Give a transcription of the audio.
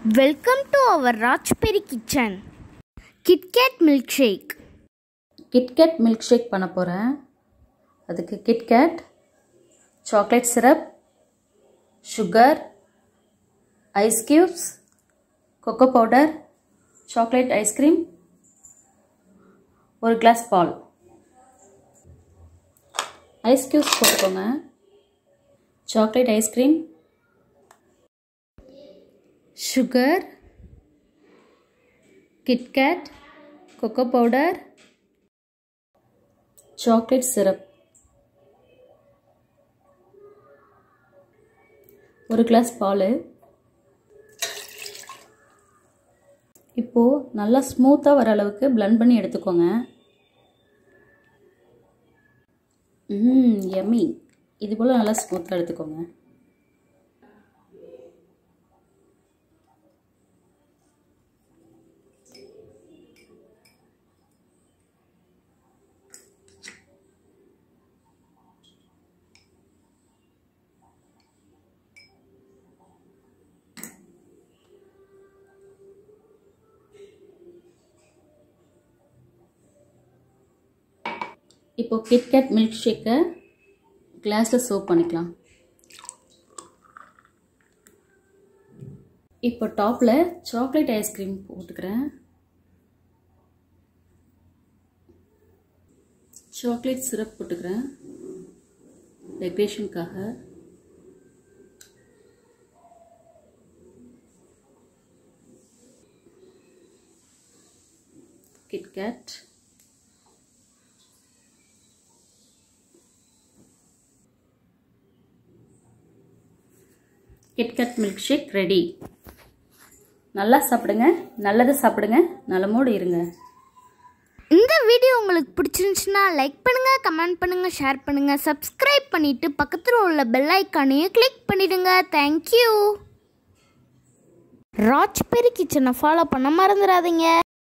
welcome to our raspberry kitchen KitKat milkshake KitKat milkshake பண்ண போகிறேன் அதுக்கு KitKat chocolate syrup sugar ice cubes cocoa powder chocolate ice cream ஒரு glass பால் ice cubes போட்டுக்கோங்க chocolate ice cream sugar KitKat cocoa powder chocolate syrup ஒரு glass பால் இப்போது நல்லா ஸ்மூத்தாக வர அளவுக்கு blend பண்ணி எடுத்துக்கோங்க ம் எம்மி இது போல் நல்லா ஸ்மூத்தாக எடுத்துக்கோங்க இப்போ கிட்கேட் மில்க் ஷேக்கை கிளாஸில் சர்வ் பண்ணிக்கலாம் இப்போ டாப்பில் சாக்லேட் ஐஸ்கிரீம் போட்டுக்கிறேன் சாக்லேட் சிரப் போட்டுக்கிறேன் டெக்கரேஷனுக்காக KitKat KitKat milkshake ready நல்லா சாப்பிடுங்க நல்லது சாப்பிடுங்க நலமோடு இருங்க இந்த வீடியோ உங்களுக்கு பிடிச்சிருந்துச்சுன்னா லைக் பண்ணுங்க கமெண்ட் பண்ணுங்க ஷேர் பண்ணுங்க சப்ஸ்கிரைப் பண்ணிட்டு பக்கத்தில் உள்ள பெல் ஐக்கானையும் கிளிக் பண்ணிடுங்க தேங்க்யூ ராஜ்பெரி கிச்சனை ஃபாலோ பண்ண மறந்துடாதீங்க